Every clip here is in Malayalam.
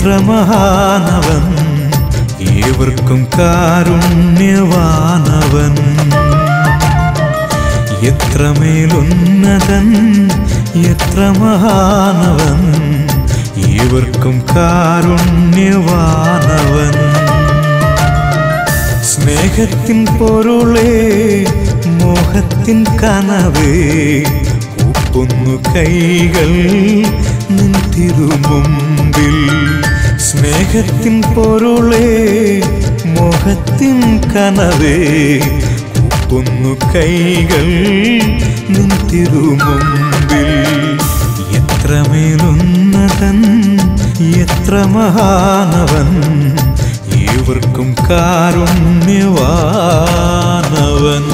എത്ര മഹാനവൻ ഏവർക്കും കാരുണ്യവാനവൻ എത്ര മേലുന്നതൻ എത്ര മഹാനവൻ ഏവർക്കും കാരുണ്യവാനവൻ സ്നേഹത്തിൻ പൊരുളേ മോഹത്തിൻ കനവേ ഒന്നു കൈകൾ നിൻ തിരുമുമ്പിൽ സ്നേഹത്തിൻ പൊരുളേ മോഹത്തിൻ കനവേ ഒന്നു കൈകൾ നിൻ തിരുമുമ്പിൽ എത്ര മേലുന്നതൻ എത്ര മഹാനവൻ ഏവർക്കും കാരുണ്യവാനവൻ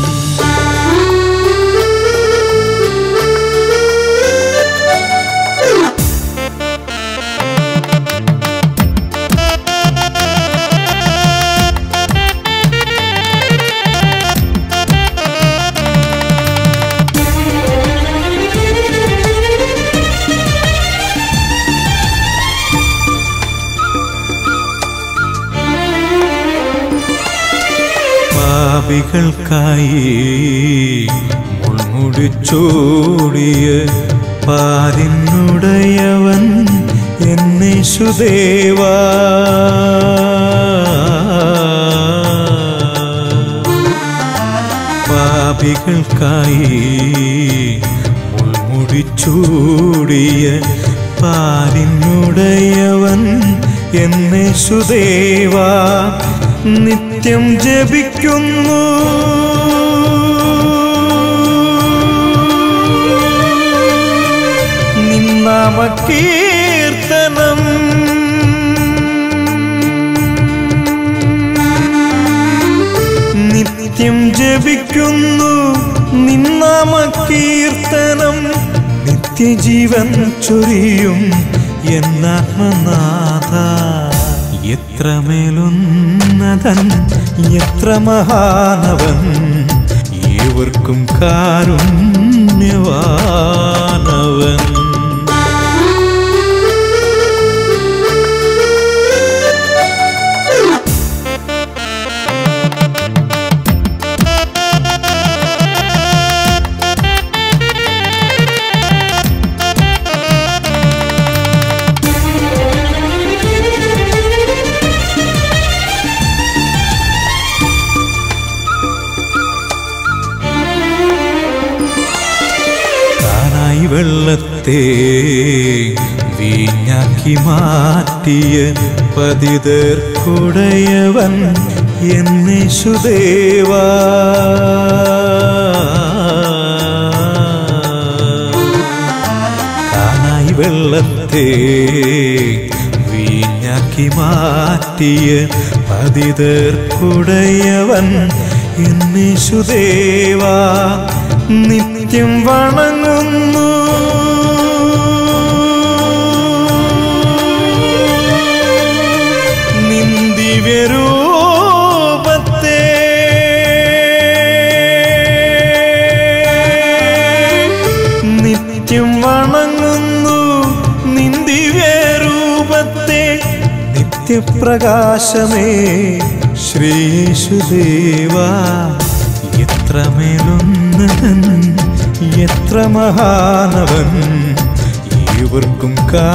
പാപികൾക്കായി മുൾമുടിച്ചോടിയ പാരിനുടയവൻ എന്നെ സുദേവാ പാപികൾക്കായി മുൾമുടിച്ചൂടിയ പാരിനുടയവൻ എന്നെ സുദേവാ നിത്യം ജപിക്കുന്നു നിന്നാമ കീർത്തനം നിത്യം ജപിക്കുന്നു നിന്നാമ കീർത്തനം നിത്യജീവൻ ചൊരിയും എന്നാത്മനാഥ എത്ര മേലുന്നതൻ എത്ര മഹാനവൻ ഏവർക്കും കാരുണ്യവാനവൻ താനായി വെള്ളത്തെ വീഞ്ഞാക്കി മാറ്റിയ പതിതർക്കുടയവൻ എന്നെ സുദേവാ താനായി വെള്ളത്തെ വീഞ്ഞാക്കി മാറ്റിയ പതിതർക്കുടയവൻ എന്നെ സുദേവാ നിത്യം വണങ്ങുന്നു നിന്ദിവ്യരൂപത്തെ നിത്യം വണങ്ങുന്നു നിന്ദിവ്യരൂപത്തെ നിത്യപ്രകാശമേ ശ്രീയേശുദേവാ എത്ര മേലുന്നതൻ എത്ര മഹാനവൻ ഇവർക്കും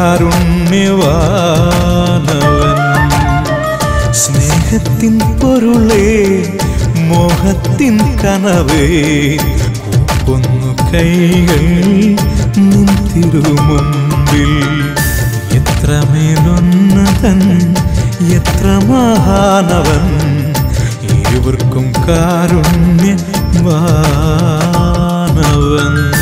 കാരുണ്യവാനവൻ സ്നേഹത്തിൻ പൊരുളേ മോഹത്തിൻ കനവേ ഒന്നു കൈകൾ നിൻ തിരുമുമ്പിൽ എത്ര മേലുന്നതൻ എത്ര മഹാനവൻ ഏവർക്കും കാരുണ്യവാനവൻ